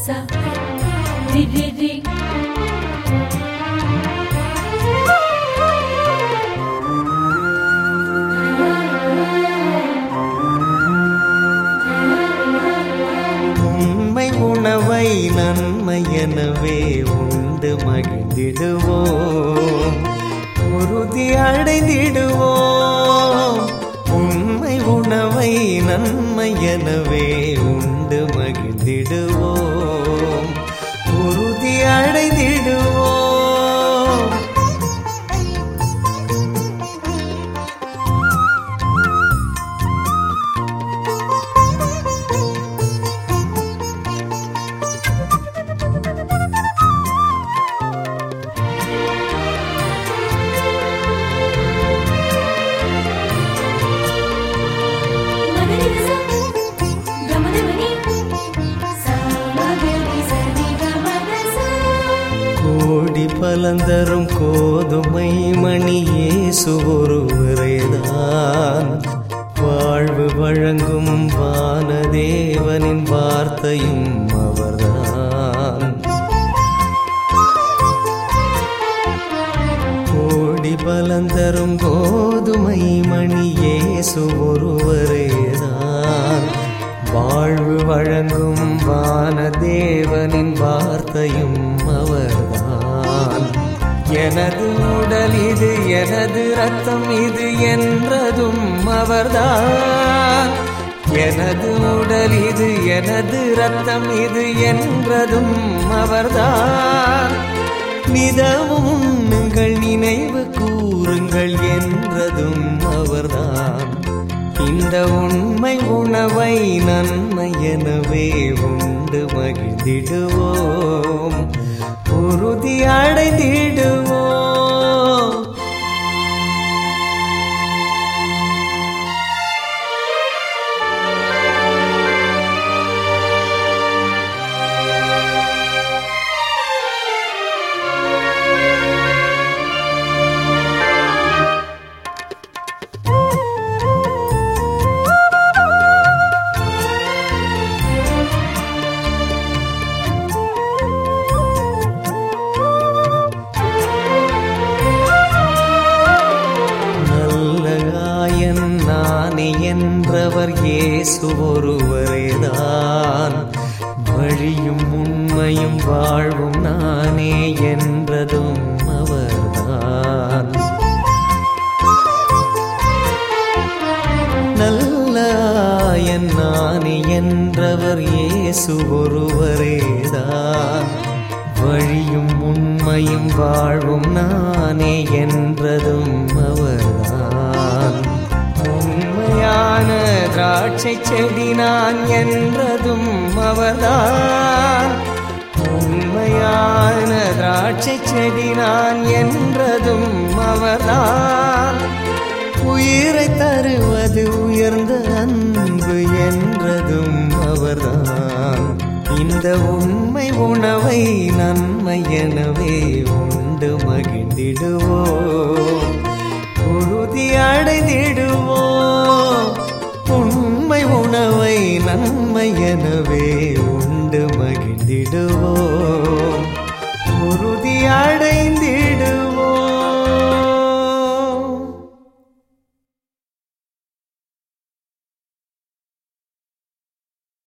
sa ri ri ri உண்மை உணவை நன்மை எனவே உண்டு மகிழ்ந்திடுவோம் உறுதி அடைந்திடுவோம் உண்மை உணவை நன்மை எனவே உண்டு மகிழ்ந்திடுவோம் உறுதி அடைந்திடுவோம் மதனி sa கமதமணி sa மகரி சரி கமத கோடி பலந்தரும் கோதுமை மணி இயேசு ஒருவரேதான் வாழ்வு வழங்கும் வானதேவனின் வார்த்தையும் அவர்தான் கோடி பலந்தரும் கோதுமை மணி இயேசு ஒருவரேதான் வாழ்வு வழங்கும் வானதேவனின் வார்த்தையும் அவர்தான் எனது உடல் இது எனது ரத்தம் இது என்றதும் அவர்தான் எனது உடல் இது எனது ரத்தம் இது என்றதும் அவர்தான் நிதமும் உண்ணுங்கள் நினைவு கூறுங்கள் என்றதும் அவர்தான் இந்த உண்மை உணவை நன்மை எனவே உண்டு மகிழ்ந்திடுவோம் உறுதி அடைந்திடுவோம் நல்ல காயன் நானே என்றவர் இயேசு ஒருவரேதான் வழியும் உண்மையும் வாழ்வும் நானே என்றதும் அவர்தான் நல்ல ஆயன் நானே என்றவர் இயேசு ஒருவரேதான் வழியும் உண்மையும் வாழ்வும் நானே என்றதும் அவர்தான் உண்மையான திராட்சை செடி நான் என்றதும் அவர்தான் உண்மையான திராட்சை செடி நான் என்றதும் அவர்தான் உயிரை தருவது உயர்ந்த அன்பு என்றதும் அவர்தான் இந்த உண்மை உணவை நன்மை எனவே உண்டு மகிழ்ந்திடுவோம் உறுதி அடைந்திடுவோம் உண்மை உணவை நன்மை எனவே உண்டு மகிழ்ந்திடுவோம் உறுதி